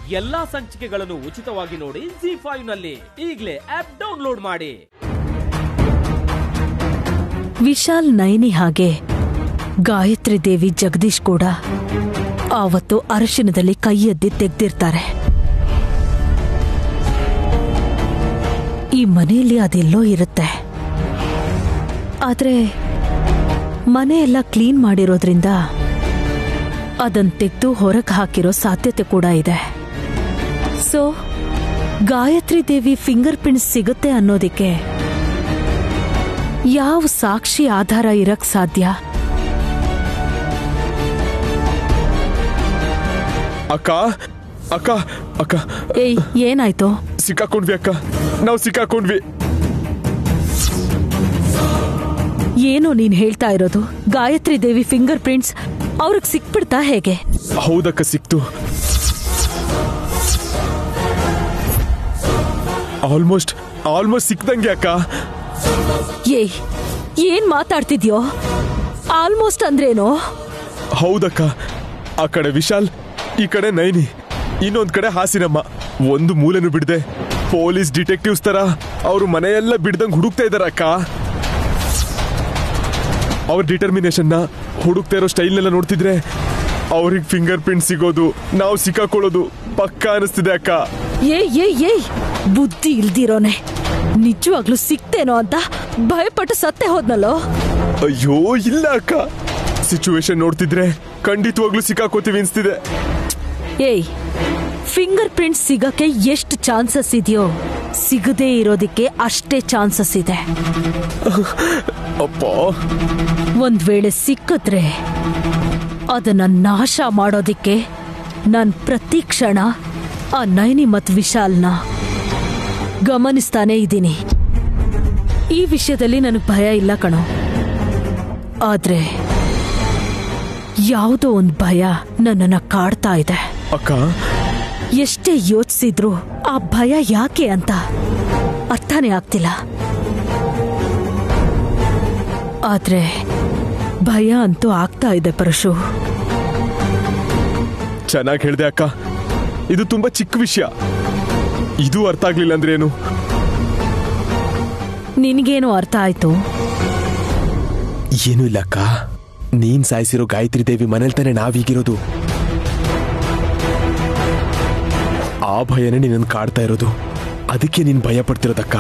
ಎಲ್ಲಾ ಸಂಚಿಕೆಗಳನ್ನು ಉಚಿತವಾಗಿ ನೋಡಿ ಜಿ ಫೈವ್ ನಲ್ಲಿ ಈಗಲೇ ಆಪ್ ಡೌನ್ಲೋಡ್ ಮಾಡಿ ವಿಶಾಲ್ ನಯನಿ ಹಾಗೆ ಗಾಯತ್ರಿ ದೇವಿ ಜಗದೀಶ್ ಕೂಡ ಆವತ್ತು ಅರಶಿನದಲ್ಲಿ ಕೈ ಎದ್ದಿ ತೆಗ್ದಿರ್ತಾರೆ ಈ ಮನೆಯಲ್ಲಿ ಅದೆಲ್ಲೋ ಇರುತ್ತೆ ಆದ್ರೆ ಮನೆಯೆಲ್ಲ ಕ್ಲೀನ್ ಮಾಡಿರೋದ್ರಿಂದ ಅದನ್ ತೆಗೆದು ಹೊರಗೆ ಹಾಕಿರೋ ಸಾಧ್ಯತೆ ಕೂಡ ಇದೆ so Gayatri Devi finger prints ಸಿಗುತ್ತೆ ಅನ್ನೋದಕ್ಕೆ ಯಾವ ಸಾಕ್ಷಿ ಆಧಾರ ಇರಕ್ ಸಾಧ್ಯ ಅಕ್ಕ ಅಕ್ಕ ಅಕ್ಕ ಏಯ್ ಏನಾಯ್ತು ಸಿಕ್ಕಾಕೊಂಡ್ವಿ ಅಕ್ಕ ನಾವು ಸಿಕ್ಕಾಕೊಂಡ್ವಿ ಏನೋ ನೀನ್ ಹೇಳ್ತಾ ಇರೋದು ಗಾಯತ್ರಿ ದೇವಿ ಫಿಂಗರ್ ಪ್ರಿಂಟ್ಸ್ ಅವ್ರಿಗೆ ಸಿಕ್ಬಿಡ್ತಾ ಹೇಗೆ ಹೌದಕ್ಕ ಸಿಕ್ತು ಆಲ್ಮೋಸ್ಟ್ ಆಲ್ಮೋಸ್ಟ್ ಸಿಕ್ದಂಗೆ ಅಕ್ಕ ಏಯ್ ಏನ್ ಮಾತಾಡ್ತಿದ್ಯೋ ಆಲ್ಮೋಸ್ಟ್ ಅಂದ್ರೇನೋ ಹೌದಕ್ಕ ಆ ಕಡೆ ವಿಶಾಲ್ ಈ ಕಡೆ ನೈನಿ ಇನ್ನೊಂದ್ ಕಡೆ ಹಾಸಿನಮ್ಮ ಒಂದು ಮೂಲೆನು ಬಿಡದೆ ಪೊಲೀಸ್ ಡಿಟೆಕ್ಟಿವ್ಸ್ ತರ ಅವರು ಮನೆಯೆಲ್ಲ ಬಿಡ್ದಂಗ್ ಹುಡುಕ್ತಾ ಇದಾರ ಅಕ್ಕ ಅವ್ರ ಡಿಟರ್ಮಿನೇಷನ್ ನ ಹುಡುಕ್ತಾ ಇರೋ ಸ್ಟೈಲ್ನೆಲ್ಲ ನೋಡ್ತಿದ್ರೆ ಅವ್ರಿಗೆ ಫಿಂಗರ್ ಪ್ರಿಂಟ್ ಸಿಗೋದು ನಾವು ಸಿಕ್ಕಾಕೊಳ್ಳೋದು ಪಕ್ಕ ಅನಿಸ್ತಿದೆ ಅಕ್ಕ ಏಯ್ ಏಯ್ ಏಯ್ ಬುದ್ಧಿ ಇಲ್ದಿರೋನೆ ನಿಜವಾಗ್ಲೂ ಸಿಕ್ತೇನೋ ಅಂತ ಭಯಪಟ್ಟು ಸತ್ತೆ ಹೋದ್ನಲ್ಲೋ ಅಯ್ಯೋ ಇಲ್ಲ ಅಕ್ಕ ಸಿಚುವೇಶನ್ ನೋಡ್ತಿದ್ರೆ ಖಂಡಿತವಾಗ್ಲೂ ಸಿಕ್ಕಾಕೋತೀವಿ ಅನ್ಸ್ತಿದೆ ಏಯ್ ಫಿಂಗರ್ ಪ್ರಿಂಟ್ ಸಿಗಕ್ಕೆ ಎಷ್ಟು ಚಾನ್ಸಸ್ ಇದೆಯೋ ಸಿಗದೇ ಇರೋದಕ್ಕೆ ಅಷ್ಟೇ ಚಾನ್ಸಸ್ ಇದೆ ಅಪ್ಪ ಒಂದ್ ವೇಳೆ ಸಿಕ್ಕಿದ್ರೆ ಅದನ್ನ ನಾಶ ಮಾಡೋದಿಕ್ಕೆ ನಾನ್ ಪ್ರತಿ ಕ್ಷಣ ಆ ನೈನಿ ಮತ್ ವಿಶಾಲ್ನ ಗಮನಿಸ್ತಾನೇ ಇದ್ದೀನಿ ಈ ವಿಷಯದಲ್ಲಿ ನನಗ್ ಭಯ ಇಲ್ಲ ಕಣೋ ಆದ್ರೆ ಯಾವುದೋ ಒಂದ್ ಭಯ ನನ್ನನ್ನ ಕಾಡ್ತಾ ಇದೆ ಅಕ್ಕ ಎಷ್ಟೇ ಯೋಚಿಸಿದ್ರು ಆ ಭಯ ಯಾಕೆ ಅಂತ ಅರ್ಥನೇ ಆಗ್ತಿಲ್ಲ ಆದ್ರೆ ಭಯ ಅಂತೂ ಆಗ್ತಾ ಇದೆ ಪರಶು ಚೆನ್ನಾಗಿ ಹೇಳ್ದೆ ಅಕ್ಕ ಇದು ತುಂಬಾ ಚಿಕ್ಕ ವಿಷಯ ಇದು ಅರ್ಥ ಆಗ್ಲಿಲ್ಲ ಅಂದ್ರೆ ಏನು ನಿನಗೇನು ಅರ್ಥ ಆಯ್ತು ಏನು ಇಲ್ಲ ಅಕ್ಕ ನೀನ್ ಸಾಯಿಸಿರೋ ಗಾಯತ್ರಿ ದೇವಿ ಮನೇಲಿ ತಾನೆ ನಾವೀಗಿರೋದು ಆ ಭಯನೇ ನಿನ್ನ ಕಾಡ್ತಾ ಇರೋದು ಅದಕ್ಕೆ ನೀನ್ ಭಯ ಪಡ್ತಿರೋದಕ್ಕ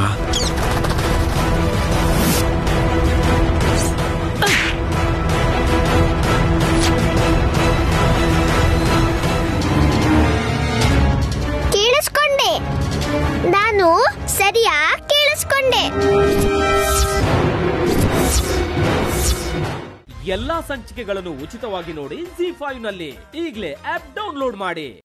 ಕೇಳಿಸ್ಕೊಂಡೆ ನಾನು ಸರಿಯಾ ಕೇಳಿಸ್ಕೊಂಡೆ ಎಲ್ಲಾ ಸಂಚಿಕೆಗಳನ್ನು ಉಚಿತವಾಗಿ ನೋಡಿ ಜಿ ಫೈವ್ ನಲ್ಲಿ ಈಗಲೇ ಆಪ್ ಡೌನ್ಲೋಡ್ ಮಾಡಿ